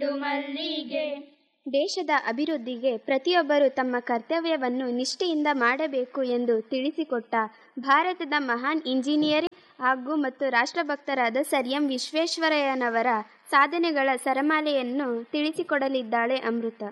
ಮಲ್ಲಿಗೆ ದೇಶದ ಅಭಿವೃದ್ಧಿಗೆ ಪ್ರತಿಯೊಬ್ಬರು ತಮ್ಮ ಕರ್ತವ್ಯವನ್ನು ನಿಷ್ಠೆಯಿಂದ ಮಾಡಬೇಕು ಎಂದು ತಿಳಿಸಿಕೊಟ್ಟ ಭಾರತದ ಮಹಾನ್ ಇಂಜಿನಿಯರ್ ಹಾಗೂ ಮತ್ತು ರಾಷ್ಟ್ರಭಕ್ತರಾದ ಸರ್ ಎಂ ವಿಶ್ವೇಶ್ವರಯ್ಯನವರ ಸಾಧನೆಗಳ ಸರಮಾಲೆಯನ್ನು ತಿಳಿಸಿಕೊಡಲಿದ್ದಾಳೆ ಅಮೃತ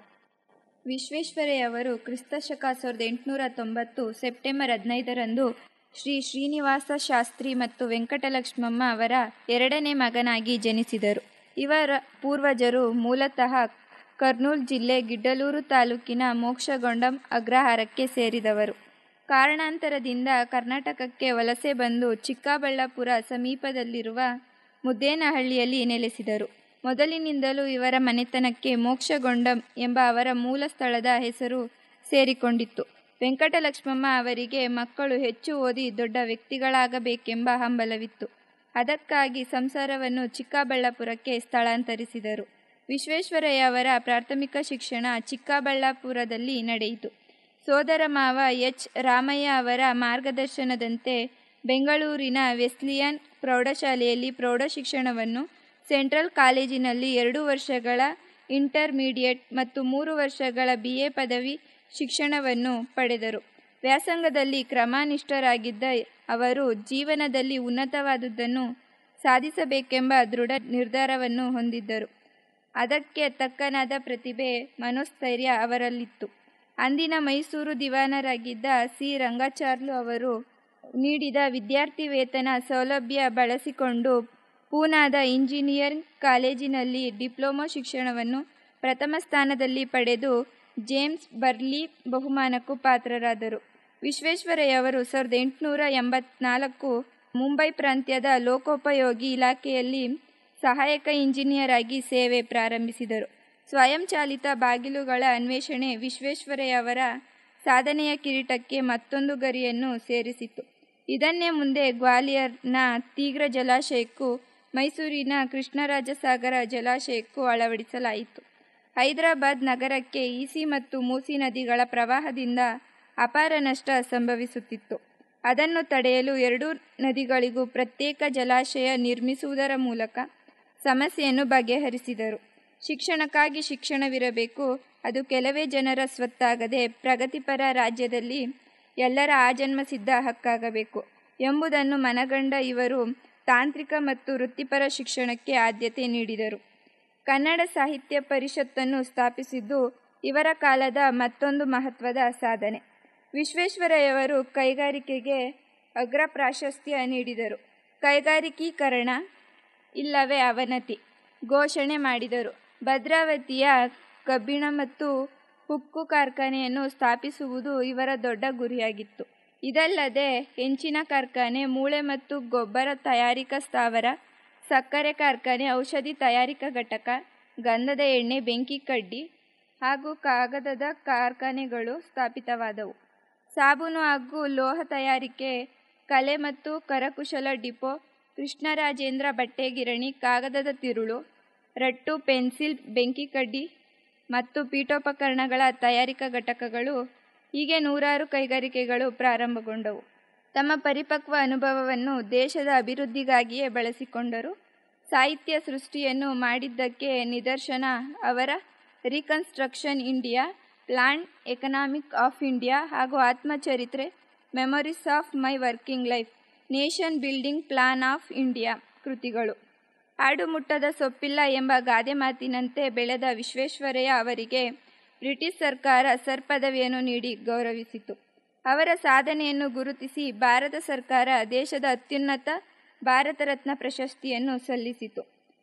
ವಿಶ್ವೇಶ್ವರಯ್ಯವರು ಕ್ರಿಸ್ತಶಕ ಸಾವಿರದ ಎಂಟುನೂರ ತೊಂಬತ್ತು ಸೆಪ್ಟೆಂಬರ್ ಹದಿನೈದರಂದು ಶ್ರೀ ಶ್ರೀನಿವಾಸ ಶಾಸ್ತ್ರಿ ಮತ್ತು ವೆಂಕಟಲಕ್ಷ್ಮಮ್ಮ ಅವರ ಎರಡನೇ ಮಗನಾಗಿ ಜನಿಸಿದರು ಇವರ ಪೂರ್ವಜರು ಮೂಲತಃ ಕರ್ನೂಲ್ ಜಿಲ್ಲೆ ಗಿಡ್ಡಲೂರು ತಾಲೂಕಿನ ಮೋಕ್ಷಗೊಂಡಂ ಅಗ್ರಹಾರಕ್ಕೆ ಸೇರಿದವರು ಕಾರಣಾಂತರದಿಂದ ಕರ್ನಾಟಕಕ್ಕೆ ವಲಸೆ ಬಂದು ಚಿಕ್ಕಬಳ್ಳಾಪುರ ಸಮೀಪದಲ್ಲಿರುವ ಮುದ್ದೇನಹಳ್ಳಿಯಲ್ಲಿ ನೆಲೆಸಿದರು ಮೊದಲಿನಿಂದಲೂ ಇವರ ಮನೆತನಕ್ಕೆ ಮೋಕ್ಷಗೊಂಡಂ ಎಂಬ ಅವರ ಮೂಲ ಸ್ಥಳದ ಹೆಸರು ಸೇರಿಕೊಂಡಿತ್ತು ವೆಂಕಟಲಕ್ಷ್ಮಮ್ಮ ಅವರಿಗೆ ಮಕ್ಕಳು ಹೆಚ್ಚು ಓದಿ ದೊಡ್ಡ ವ್ಯಕ್ತಿಗಳಾಗಬೇಕೆಂಬ ಹಂಬಲವಿತ್ತು ಅದಕ್ಕಾಗಿ ಸಂಸಾರವನ್ನು ಚಿಕ್ಕಬಳ್ಳಾಪುರಕ್ಕೆ ಸ್ಥಳಾಂತರಿಸಿದರು ವಿಶ್ವೇಶ್ವರಯ್ಯ ಅವರ ಪ್ರಾಥಮಿಕ ಶಿಕ್ಷಣ ಚಿಕ್ಕಬಳ್ಳಾಪುರದಲ್ಲಿ ನಡೆಯಿತು ಸೋದರ ಮಾವ ಎಚ್ ರಾಮಯ್ಯ ಅವರ ಮಾರ್ಗದರ್ಶನದಂತೆ ಬೆಂಗಳೂರಿನ ವೆಸ್ಲಿಯನ್ ಪ್ರೌಢಶಾಲೆಯಲ್ಲಿ ಪ್ರೌಢ ಶಿಕ್ಷಣವನ್ನು ಸೆಂಟ್ರಲ್ ಕಾಲೇಜಿನಲ್ಲಿ ಎರಡು ವರ್ಷಗಳ ಇಂಟರ್ಮೀಡಿಯೇಟ್ ಮತ್ತು ಮೂರು ವರ್ಷಗಳ ಬಿ ಎ ಪದವಿ ಶಿಕ್ಷಣವನ್ನು ಪಡೆದರು ವ್ಯಾಸಂಗದಲ್ಲಿ ಕ್ರಮನಿಷ್ಠರಾಗಿದ್ದ ಅವರು ಜೀವನದಲ್ಲಿ ಉನ್ನತವಾದುದನ್ನು ಸಾಧಿಸಬೇಕೆಂಬ ದೃಢ ನಿರ್ಧಾರವನ್ನು ಹೊಂದಿದ್ದರು ಅದಕ್ಕೆ ತಕ್ಕನಾದ ಪ್ರತಿಭೆ ಮನೋಸ್ಥೈರ್ಯ ಅವರಲ್ಲಿತ್ತು ಅಂದಿನ ಮೈಸೂರು ದಿವಾನರಾಗಿದ್ದ ಸಿ ರಂಗಾಚಾರ್ಲು ಅವರು ನೀಡಿದ ವಿದ್ಯಾರ್ಥಿ ವೇತನ ಸೌಲಭ್ಯ ಬಳಸಿಕೊಂಡು ಪೂನಾದ ಇಂಜಿನಿಯರಿಂಗ್ ಕಾಲೇಜಿನಲ್ಲಿ ಡಿಪ್ಲೊಮಾ ಶಿಕ್ಷಣವನ್ನು ಪ್ರಥಮ ಸ್ಥಾನದಲ್ಲಿ ಪಡೆದು ಜೇಮ್ಸ್ ಬರ್ಲಿ ಬಹುಮಾನಕ್ಕೂ ಪಾತ್ರರಾದರು ವಿಶ್ವೇಶ್ವರಯ್ಯವರು ಸಾವಿರದ ಎಂಟುನೂರ ಎಂಬತ್ನಾಲ್ಕು ಮುಂಬೈ ಪ್ರಾಂತ್ಯದ ಲೋಕೋಪಯೋಗಿ ಇಲಾಖೆಯಲ್ಲಿ ಸಹಾಯಕ ಇಂಜಿನಿಯರ್ ಆಗಿ ಸೇವೆ ಪ್ರಾರಂಭಿಸಿದರು ಸ್ವಯಂಚಾಲಿತ ಬಾಗಿಲುಗಳ ಅನ್ವೇಷಣೆ ವಿಶ್ವೇಶ್ವರಯ್ಯವರ ಸಾಧನೆಯ ಕಿರೀಟಕ್ಕೆ ಮತ್ತೊಂದು ಗರಿಯನ್ನು ಸೇರಿಸಿತು ಇದನ್ನೇ ಮುಂದೆ ಗ್ವಾಲಿಯರ್ನ ತೀವ್ರ ಜಲಾಶಯಕ್ಕೂ ಮೈಸೂರಿನ ಕೃಷ್ಣರಾಜಸಾಗರ ಜಲಾಶಯಕ್ಕೂ ಅಳವಡಿಸಲಾಯಿತು ಹೈದರಾಬಾದ್ ನಗರಕ್ಕೆ ಈಸಿ ಮತ್ತು ಮೂಸಿ ನದಿಗಳ ಪ್ರವಾಹದಿಂದ ಅಪಾರ ನಷ್ಟ ಸಂಭವಿಸುತ್ತಿತ್ತು ಅದನ್ನು ತಡೆಯಲು ಎರಡೂ ನದಿಗಳಿಗೂ ಪ್ರತ್ಯೇಕ ಜಲಾಶಯ ನಿರ್ಮಿಸುವುದರ ಮೂಲಕ ಸಮಸ್ಯೆಯನ್ನು ಬಗೆಹರಿಸಿದರು ಶಿಕ್ಷಣಕ್ಕಾಗಿ ಶಿಕ್ಷಣವಿರಬೇಕು ಅದು ಕೆಲವೇ ಜನರ ಸ್ವತ್ತಾಗದೆ ಪ್ರಗತಿಪರ ರಾಜ್ಯದಲ್ಲಿ ಎಲ್ಲರ ಆಜನ್ಮ ಸಿದ್ಧ ಹಕ್ಕಾಗಬೇಕು ಎಂಬುದನ್ನು ಮನಗಂಡ ಇವರು ತಾಂತ್ರಿಕ ಮತ್ತು ವೃತ್ತಿಪರ ಶಿಕ್ಷಣಕ್ಕೆ ಆದ್ಯತೆ ನೀಡಿದರು ಕನ್ನಡ ಸಾಹಿತ್ಯ ಪರಿಷತ್ತನ್ನು ಸ್ಥಾಪಿಸಿದ್ದು ಇವರ ಕಾಲದ ಮತ್ತೊಂದು ಮಹತ್ವದ ಸಾಧನೆ ವಿಶ್ವೇಶ್ವರಯ್ಯವರು ಕೈಗಾರಿಕೆಗೆ ಅಗ್ರ ಪ್ರಾಶಸ್ತ್ಯ ನೀಡಿದರು ಕೈಗಾರಿಕೀಕರಣ ಇಲ್ಲವೇ ಅವನತಿ ಘೋಷಣೆ ಮಾಡಿದರು ಭದ್ರಾವತಿಯ ಕಬ್ಬಿಣ ಮತ್ತು ಹುಕ್ಕು ಕಾರ್ಖಾನೆಯನ್ನು ಸ್ಥಾಪಿಸುವುದು ಇವರ ದೊಡ್ಡ ಗುರಿಯಾಗಿತ್ತು ಇದಲ್ಲದೆ ಹೆಂಚಿನ ಕಾರ್ಖಾನೆ ಮೂಳೆ ಮತ್ತು ಗೊಬ್ಬರ ತಯಾರಿಕಾ ಸ್ಥಾವರ ಸಕ್ಕರೆ ಕಾರ್ಖಾನೆ ಔಷಧಿ ತಯಾರಿಕಾ ಘಟಕ ಗಂಧದ ಎಣ್ಣೆ ಬೆಂಕಿ ಕಡ್ಡಿ ಹಾಗೂ ಕಾಗದದ ಕಾರ್ಖಾನೆಗಳು ಸ್ಥಾಪಿತವಾದವು ಸಾಬೂನು ಹಾಗೂ ಲೋಹ ತಯಾರಿಕೆ ಕಲೆ ಮತ್ತು ಕರಕುಶಲ ಡಿಪೋ ಕೃಷ್ಣರಾಜೇಂದ್ರ ಬಟ್ಟೆ ಗಿರಣಿ ಕಾಗದದ ತಿರುಳು ರಟ್ಟು ಪೆನ್ಸಿಲ್ ಬೆಂಕಿ ಕಡ್ಡಿ ಮತ್ತು ಪೀಠೋಪಕರಣಗಳ ತಯಾರಿಕಾ ಘಟಕಗಳು ಹೀಗೆ ನೂರಾರು ಕೈಗಾರಿಕೆಗಳು ಪ್ರಾರಂಭಗೊಂಡವು ತಮ್ಮ ಪರಿಪಕ್ವ ಅನುಭವವನ್ನು ದೇಶದ ಅಭಿವೃದ್ಧಿಗಾಗಿಯೇ ಬಳಸಿಕೊಂಡರು ಸಾಹಿತ್ಯ ಸೃಷ್ಟಿಯನ್ನು ಮಾಡಿದ್ದಕ್ಕೆ ನಿದರ್ಶನ ಅವರ reconstruction India plan economic of India ಹಾಗೂ ಆತ್ಮಚರಿತ್ರೆ memories of my working life nation building plan of India ಕೃತಿಗಳು ಆಡು ಮುಟ್ಟದ ಸೊಪ್ಪಿಲ್ಲ ಎಂಬ ಗಾದೆ ಮಾತಿನಂತೆ ಬೆಳೆದ ವಿಶ್ವೇಶ್ವರಯ್ಯ ಅವರಿಗೆ ಬ್ರಿಟಿಷ್ ಸರ್ಕಾರ ಸರ್ ಪದವಿಯನ್ನು ನೀಡಿ ಗೌರವಿಸಿತು ಅವರ ಸಾಧನೆಯನ್ನು ಗುರುತಿಸಿ ಭಾರತ ಸರ್ಕಾರ ದೇಶದ ಅತ್ಯುನ್ನತ ಭಾರತ ರತ್ನ ಪ್ರಶಸ್ತಿಯನ್ನು ಸಲ್ಲಿಸಿತು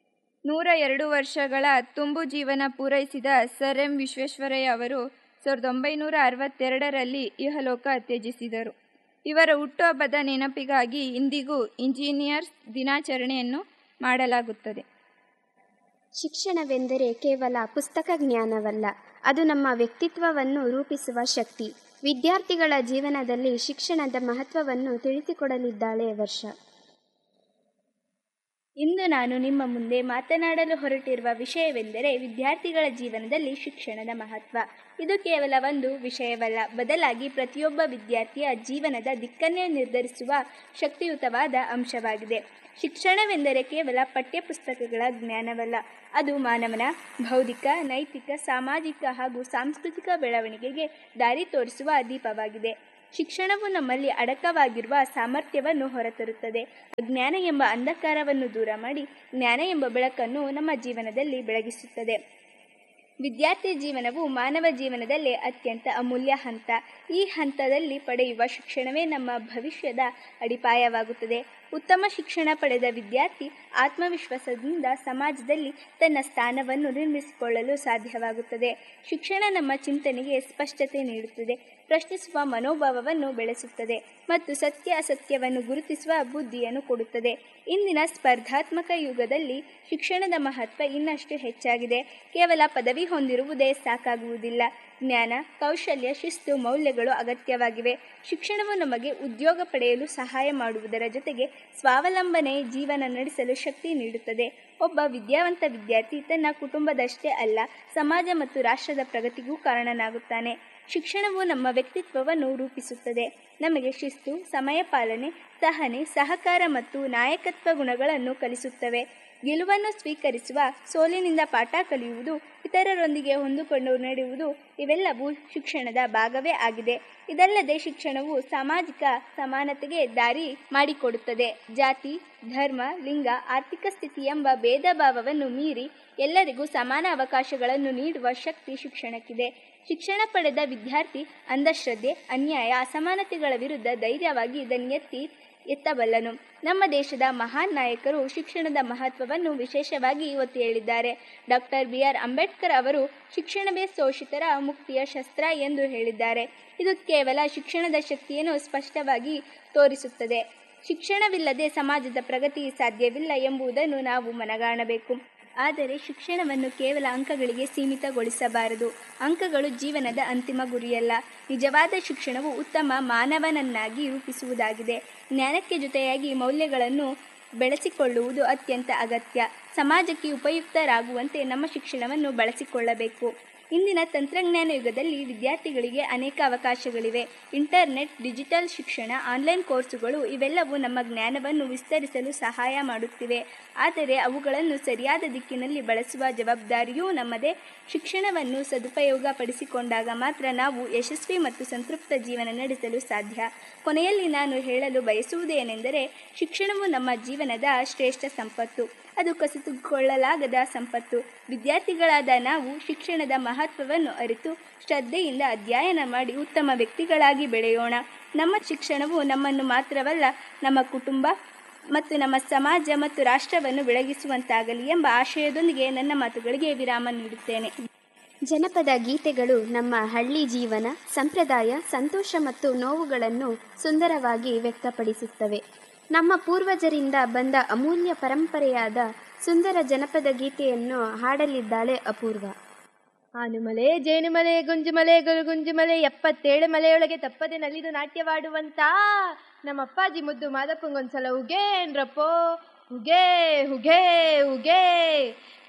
ನೂರ ಎರಡು ವರ್ಷಗಳ ತುಂಬು ಜೀವನ ಪೂರೈಸಿದ ಸರ್ ಎಂ ವಿಶ್ವೇಶ್ವರಯ್ಯ ಅವರು ಸಾವಿರದ ಒಂಬೈನೂರ ಅರವತ್ತೆರಡರಲ್ಲಿ ಇಹಲೋಕ ತ್ಯಜಿಸಿದರು ಇವರ ಹುಟ್ಟುಹಬ್ಬದ ನೆನಪಿಗಾಗಿ ಇಂದಿಗೂ ಇಂಜಿನಿಯರ್ಸ್ ದಿನಾಚರಣೆಯನ್ನು ಮಾಡಲಾಗುತ್ತದೆ ಶಿಕ್ಷಣವೆಂದರೆ ಕೇವಲ ಪುಸ್ತಕ ಜ್ಞಾನವಲ್ಲ ಅದು ನಮ್ಮ ವ್ಯಕ್ತಿತ್ವವನ್ನು ರೂಪಿಸುವ ಶಕ್ತಿ ವಿದ್ಯಾರ್ಥಿಗಳ ಜೀವನದಲ್ಲಿ ಶಿಕ್ಷಣದ ಮಹತ್ವವನ್ನು ತಿಳಿಸಿಕೊಡಲಿದ್ದಾಳೆ ವರ್ಷ ಇಂದು ನಾನು ನಿಮ್ಮ ಮುಂದೆ ಮಾತನಾಡಲು ಹೊರಟಿರುವ ವಿಷಯವೆಂದರೆ ವಿದ್ಯಾರ್ಥಿಗಳ ಜೀವನದಲ್ಲಿ ಶಿಕ್ಷಣದ ಮಹತ್ವ ಇದು ಕೇವಲ ಒಂದು ವಿಷಯವಲ್ಲ ಬದಲಾಗಿ ಪ್ರತಿಯೊಬ್ಬ ವಿದ್ಯಾರ್ಥಿಯ ಜೀವನದ ದಿಕ್ಕನ್ನೇ ನಿರ್ಧರಿಸುವ ಶಕ್ತಿಯುತವಾದ ಅಂಶವಾಗಿದೆ ಶಿಕ್ಷಣವೆಂದರೆ ಕೇವಲ ಪಠ್ಯಪುಸ್ತಕಗಳ ಜ್ಞಾನವಲ್ಲ ಅದು ಮಾನವನ ಬೌದ್ಧಿಕ ನೈತಿಕ ಸಾಮಾಜಿಕ ಹಾಗೂ ಸಾಂಸ್ಕೃತಿಕ ಬೆಳವಣಿಗೆಗೆ ದಾರಿ ತೋರಿಸುವ ದೀಪವಾಗಿದೆ ಶಿಕ್ಷಣವು ನಮ್ಮಲ್ಲಿ ಅಡಕವಾಗಿರುವ ಸಾಮರ್ಥ್ಯವನ್ನು ಹೊರತರುತ್ತದೆ ಅಜ್ಞಾನ ಎಂಬ ಅಂಧಕಾರವನ್ನು ದೂರ ಮಾಡಿ ಜ್ಞಾನ ಎಂಬ ಬೆಳಕನ್ನು ನಮ್ಮ ಜೀವನದಲ್ಲಿ ಬೆಳಗಿಸುತ್ತದೆ ವಿದ್ಯಾರ್ಥಿ ಜೀವನವು ಮಾನವ ಜೀವನದಲ್ಲಿ ಅತ್ಯಂತ ಅಮೂಲ್ಯ ಹಂತ ಈ ಹಂತದಲ್ಲಿ ಪಡೆಯುವ ಶಿಕ್ಷಣವೇ ನಮ್ಮ ಭವಿಷ್ಯದ ಅಡಿಪಾಯವಾಗುತ್ತದೆ ಉತ್ತಮ ಶಿಕ್ಷಣ ಪಡೆದ ವಿದ್ಯಾರ್ಥಿ ಆತ್ಮವಿಶ್ವಾಸದಿಂದ ಸಮಾಜದಲ್ಲಿ ತನ್ನ ಸ್ಥಾನವನ್ನು ನಿರ್ಮಿಸಿಕೊಳ್ಳಲು ಸಾಧ್ಯವಾಗುತ್ತದೆ ಶಿಕ್ಷಣ ನಮ್ಮ ಚಿಂತನೆಗೆ ಸ್ಪಷ್ಟತೆ ನೀಡುತ್ತದೆ ಪ್ರಶ್ನಿಸುವ ಮನೋಭಾವವನ್ನು ಬೆಳೆಸುತ್ತದೆ ಮತ್ತು ಸತ್ಯ ಅಸತ್ಯವನ್ನು ಗುರುತಿಸುವ ಬುದ್ಧಿಯನ್ನು ಕೊಡುತ್ತದೆ ಇಂದಿನ ಸ್ಪರ್ಧಾತ್ಮಕ ಯುಗದಲ್ಲಿ ಶಿಕ್ಷಣದ ಮಹತ್ವ ಇನ್ನಷ್ಟು ಹೆಚ್ಚಾಗಿದೆ ಕೇವಲ ಪದವಿ ಹೊಂದಿರುವುದೇ ಸಾಕಾಗುವುದಿಲ್ಲ ಜ್ಞಾನ ಕೌಶಲ್ಯ ಶಿಸ್ತು ಮೌಲ್ಯಗಳು ಅಗತ್ಯವಾಗಿವೆ ಶಿಕ್ಷಣವು ನಮಗೆ ಉದ್ಯೋಗ ಪಡೆಯಲು ಸಹಾಯ ಮಾಡುವುದರ ಜೊತೆಗೆ ಸ್ವಾವಲಂಬನೆ ಜೀವನ ನಡೆಸಲು ಶಕ್ತಿ ನೀಡುತ್ತದೆ ಒಬ್ಬ ವಿದ್ಯಾವಂತ ವಿದ್ಯಾರ್ಥಿ ತನ್ನ ಕುಟುಂಬದಷ್ಟೇ ಅಲ್ಲ ಸಮಾಜ ಮತ್ತು ರಾಷ್ಟ್ರದ ಪ್ರಗತಿಗೂ ಕಾರಣನಾಗುತ್ತಾನೆ ಶಿಕ್ಷಣವು ನಮ್ಮ ವ್ಯಕ್ತಿತ್ವವನ್ನು ರೂಪಿಸುತ್ತದೆ ನಮಗೆ ಶಿಸ್ತು ಸಮಯ ಪಾಲನೆ ಸಹನೆ ಸಹಕಾರ ಮತ್ತು ನಾಯಕತ್ವ ಗುಣಗಳನ್ನು ಕಲಿಸುತ್ತವೆ ಗೆಲುವನ್ನು ಸ್ವೀಕರಿಸುವ ಸೋಲಿನಿಂದ ಪಾಠ ಕಲಿಯುವುದು ಇತರರೊಂದಿಗೆ ಹೊಂದಿಕೊಂಡು ನಡೆಯುವುದು ಇವೆಲ್ಲವೂ ಶಿಕ್ಷಣದ ಭಾಗವೇ ಆಗಿದೆ ಇದಲ್ಲದೆ ಶಿಕ್ಷಣವು ಸಾಮಾಜಿಕ ಸಮಾನತೆಗೆ ದಾರಿ ಮಾಡಿಕೊಡುತ್ತದೆ ಜಾತಿ ಧರ್ಮ ಲಿಂಗ ಆರ್ಥಿಕ ಸ್ಥಿತಿ ಎಂಬ ಭೇದ ಭಾವವನ್ನು ಮೀರಿ ಎಲ್ಲರಿಗೂ ಸಮಾನ ಅವಕಾಶಗಳನ್ನು ನೀಡುವ ಶಕ್ತಿ ಶಿಕ್ಷಣಕ್ಕಿದೆ ಶಿಕ್ಷಣ ಪಡೆದ ವಿದ್ಯಾರ್ಥಿ ಅಂಧಶ್ರದ್ಧೆ ಅನ್ಯಾಯ ಅಸಮಾನತೆಗಳ ವಿರುದ್ಧ ಧೈರ್ಯವಾಗಿ ಇದನ್ನು ಎತ್ತಿ ಎತ್ತಬಲ್ಲನು ನಮ್ಮ ದೇಶದ ಮಹಾನ್ ನಾಯಕರು ಶಿಕ್ಷಣದ ಮಹತ್ವವನ್ನು ವಿಶೇಷವಾಗಿ ಒತ್ತಿ ಹೇಳಿದ್ದಾರೆ ಡಾಕ್ಟರ್ ಬಿ ಆರ್ ಅಂಬೇಡ್ಕರ್ ಅವರು ಶಿಕ್ಷಣವೇ ಶೋಷಿತರ ಮುಕ್ತಿಯ ಶಸ್ತ್ರ ಎಂದು ಹೇಳಿದ್ದಾರೆ ಇದು ಕೇವಲ ಶಿಕ್ಷಣದ ಶಕ್ತಿಯನ್ನು ಸ್ಪಷ್ಟವಾಗಿ ತೋರಿಸುತ್ತದೆ ಶಿಕ್ಷಣವಿಲ್ಲದೆ ಸಮಾಜದ ಪ್ರಗತಿ ಸಾಧ್ಯವಿಲ್ಲ ಎಂಬುದನ್ನು ನಾವು ಮನಗಾಣಬೇಕು ಆದರೆ ಶಿಕ್ಷಣವನ್ನು ಕೇವಲ ಅಂಕಗಳಿಗೆ ಸೀಮಿತಗೊಳಿಸಬಾರದು ಅಂಕಗಳು ಜೀವನದ ಅಂತಿಮ ಗುರಿಯಲ್ಲ ನಿಜವಾದ ಶಿಕ್ಷಣವು ಉತ್ತಮ ಮಾನವನನ್ನಾಗಿ ರೂಪಿಸುವುದಾಗಿದೆ ಜ್ಞಾನಕ್ಕೆ ಜೊತೆಯಾಗಿ ಮೌಲ್ಯಗಳನ್ನು ಬೆಳೆಸಿಕೊಳ್ಳುವುದು ಅತ್ಯಂತ ಅಗತ್ಯ ಸಮಾಜಕ್ಕೆ ಉಪಯುಕ್ತರಾಗುವಂತೆ ನಮ್ಮ ಶಿಕ್ಷಣವನ್ನು ಬಳಸಿಕೊಳ್ಳಬೇಕು ಇಂದಿನ ತಂತ್ರಜ್ಞಾನ ಯುಗದಲ್ಲಿ ವಿದ್ಯಾರ್ಥಿಗಳಿಗೆ ಅನೇಕ ಅವಕಾಶಗಳಿವೆ ಇಂಟರ್ನೆಟ್ ಡಿಜಿಟಲ್ ಶಿಕ್ಷಣ ಆನ್ಲೈನ್ ಕೋರ್ಸುಗಳು ಇವೆಲ್ಲವೂ ನಮ್ಮ ಜ್ಞಾನವನ್ನು ವಿಸ್ತರಿಸಲು ಸಹಾಯ ಮಾಡುತ್ತಿವೆ ಆದರೆ ಅವುಗಳನ್ನು ಸರಿಯಾದ ದಿಕ್ಕಿನಲ್ಲಿ ಬಳಸುವ ಜವಾಬ್ದಾರಿಯೂ ನಮ್ಮದೇ ಶಿಕ್ಷಣವನ್ನು ಸದುಪಯೋಗ ಪಡಿಸಿಕೊಂಡಾಗ ಮಾತ್ರ ನಾವು ಯಶಸ್ವಿ ಮತ್ತು ಸಂತೃಪ್ತ ಜೀವನ ನಡೆಸಲು ಸಾಧ್ಯ ಕೊನೆಯಲ್ಲಿ ನಾನು ಹೇಳಲು ಬಯಸುವುದೇನೆಂದರೆ ಶಿಕ್ಷಣವು ನಮ್ಮ ಜೀವನದ ಶ್ರೇಷ್ಠ ಸಂಪತ್ತು ಅದು ಕಸಿದುಕೊಳ್ಳಲಾಗದ ಸಂಪತ್ತು ವಿದ್ಯಾರ್ಥಿಗಳಾದ ನಾವು ಶಿಕ್ಷಣದ ಮಹತ್ವವನ್ನು ಅರಿತು ಶ್ರದ್ಧೆಯಿಂದ ಅಧ್ಯಯನ ಮಾಡಿ ಉತ್ತಮ ವ್ಯಕ್ತಿಗಳಾಗಿ ಬೆಳೆಯೋಣ ನಮ್ಮ ಶಿಕ್ಷಣವು ನಮ್ಮನ್ನು ಮಾತ್ರವಲ್ಲ ನಮ್ಮ ಕುಟುಂಬ ಮತ್ತು ನಮ್ಮ ಸಮಾಜ ಮತ್ತು ರಾಷ್ಟ್ರವನ್ನು ಬೆಳಗಿಸುವಂತಾಗಲಿ ಎಂಬ ಆಶಯದೊಂದಿಗೆ ನನ್ನ ಮಾತುಗಳಿಗೆ ವಿರಾಮ ನೀಡುತ್ತೇನೆ ಜನಪದ ಗೀತೆಗಳು ನಮ್ಮ ಹಳ್ಳಿ ಜೀವನ ಸಂಪ್ರದಾಯ ಸಂತೋಷ ಮತ್ತು ನೋವುಗಳನ್ನು ಸುಂದರವಾಗಿ ವ್ಯಕ್ತಪಡಿಸುತ್ತವೆ ನಮ್ಮ ಪೂರ್ವಜರಿಂದ ಬಂದ ಅಮೂಲ್ಯ ಪರಂಪರೆಯಾದ ಸುಂದರ ಜನಪದ ಗೀತೆಯನ್ನು ಹಾಡಲಿದ್ದಾಳೆ ಅಪೂರ್ವ ಆನುಮಲೆ ಜೇನುಮಲೆ ಗುಂಜುಮಲೆ ಗುರುಗುಂಜುಮಲೆ ಎಪ್ಪತ್ತೇಳು ಮಲೆಯೊಳಗೆ ತಪ್ಪದೆ ನಲಿದು ನಾಟ್ಯವಾಡುವಂತ ನಮ್ಮ ಅಪ್ಪಾಜಿ ಮುದ್ದು ಮಾದಪ್ಪಂಗೊಂದ್ಸಲ ಉಗೇ ಏನ್ರಪ್ಪೋ ಹುಗೇ ಹುಗೇ ಹುಗೇ